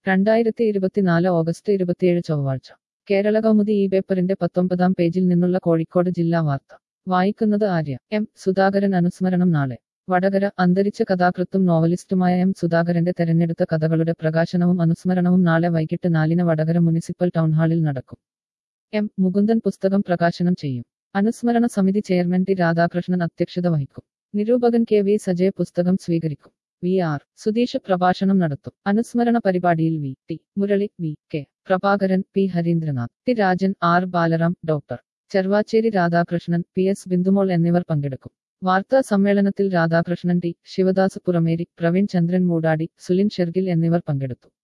രണ്ടായിരത്തി ഇരുപത്തിനാല് ഓഗസ്റ്റ് ഇരുപത്തിയേഴ് ചൊവ്വാഴ്ച കേരള കൗമുദി ഈ പേപ്പറിന്റെ പത്തൊമ്പതാം പേജിൽ നിന്നുള്ള കോഴിക്കോട് ജില്ലാ വാർത്ത വായിക്കുന്നത് ആര്യ എം സുധാകരൻ അനുസ്മരണം നാളെ വടകര അന്തരിച്ച കഥാകൃത്തും നോവലിസ്റ്റുമായ എം സുധാകരന്റെ തെരഞ്ഞെടുത്ത കഥകളുടെ പ്രകാശനവും അനുസ്മരണവും നാളെ വൈകിട്ട് നാലിന് വടകര മുനിസിപ്പൽ ടൗൺഹാളിൽ നടക്കും എം മുകുന്ദൻ പുസ്തകം പ്രകാശനം ചെയ്യും അനുസ്മരണ സമിതി ചെയർമാൻ ടി രാധാകൃഷ്ണൻ അധ്യക്ഷത വഹിക്കും നിരൂപകൻ കെ വി സജയ് പുസ്തകം സ്വീകരിക്കും വി ആർ സുധീഷ് പ്രഭാഷണം നടത്തും അനുസ്മരണ പരിപാടിയിൽ V T Murali V K Prabhakaran P Harindranath T Rajan R Balaram doctor Chervacheri Radhakrishnan P S Bindumol എന്നിവർ പങ്കെടുക്കും വാർത്താ സമ്മേളനത്തിൽ രാധാകൃഷ്ണൻ ടി ശിവദാസ് പുറമേരി പ്രവീൺ ചന്ദ്രൻ മൂടാടി സുലിൻ ഷെർഗിൽ എന്നിവർ പങ്കെടുത്തു